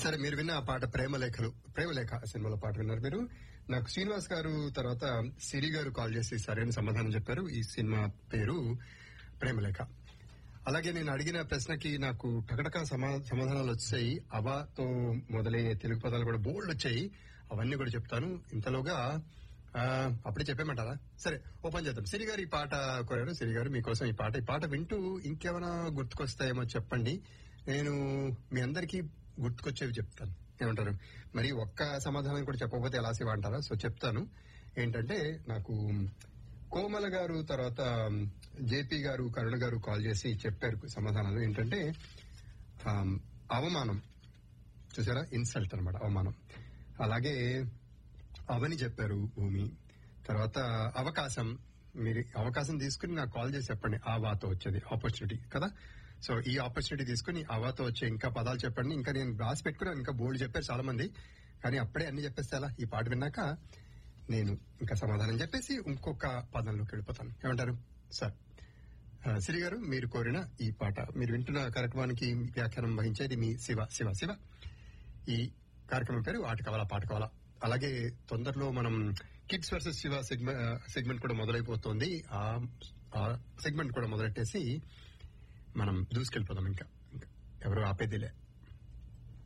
సరే మీరు విన్న ఆ పాట ప్రేమలేఖలు ప్రేమలేఖ సినిమాలో పాట విన్నారు మీరు నాకు శ్రీనివాస్ గారు తర్వాత సిరి గారు కాల్ చేసి సరైన సమాధానం చెప్పారు ఈ సినిమా పేరు ప్రేమలేఖ అలాగే నేను అడిగిన ప్రశ్నకి నాకు టకటక సమా- సమాధానాలు వచ్చాయి అవాతో మొదలయ్యే తెలుగు పదాలు కూడా బోల్డ్ వచ్చాయి అవన్నీ కూడా చెప్తాను ఇంతలోగా ఆ, అప్పుడే చెప్పేమంటారా సరే ఓపెన్ చేద్దాం సిరి గారు ఈ పాట కోరారు సిరి గారు మీకోసం ఈ పాట ఈ పాట వింటూ ఇంకేమైనా గుర్తుకొస్తాయేమో చెప్పండి నేను మీ అందరికీ గుర్తుకొచ్చేవి చెప్తాను ఏమంటారు మరి ఒక్క సమాధానం కూడా చెప్పకపోతే ఎలా శివ అంటారా సో చెప్తాను ఏంటంటే నాకు కోమల గారు తర్వాత జేపీ గారు కరుణ గారు కాల్ చేసి చెప్పారు సమాధానాలు ఏంటంటే ఆమ్, అవమానం చూసారా ఇన్సల్ట్ అన్నమాట అవమానం అలాగే అవని చెప్పారు భూమి తర్వాత అవకాశం మీరు అవకాశం తీసుకుని నాకు కాల్ చేసి చెప్పండి ఆ వాతో వచ్చేది ఆపర్చునిటీ కదా సో ఈ ఆపర్చునిటీ తీసుకుని ఆ వాతో వచ్చే ఇంకా పదాలు చెప్పండి ఇంకా నేను రాసి పెట్టుకున్నాను ఇంకా బోల్డ్ చెప్పారు చాలా మంది కానీ అప్పుడే అన్ని చెప్పేస్తే ఎలా ఈ పాట విన్నాక నేను ఇంకా సమాధానం చెప్పేసి ఇంకొక పదంలోకి వెళ్ళిపోతాను ఏమంటారు సార్ ఆ, సిరి గారు మీరు కోరిన ఈ పాట మీరు వింటున్న కార్యక్రమానికి వ్యాఖ్యానం వహించేది మీ శివ శివ శివ ఈ కార్యక్రమం పేరు ఆట కావాలా పాట కావాలా అలాగే తొందరలో మనం కిడ్స్ వర్సెస్ శివ సెగ్మెంట్ కూడా మొదలైపోతుంది ఆ సెగ్మెంట్ కూడా మొదలెట్టేసి మనం దూసుకెళ్ళిపోదాం ఇంకా ఇంకా ఎవరు ఆపేదిలే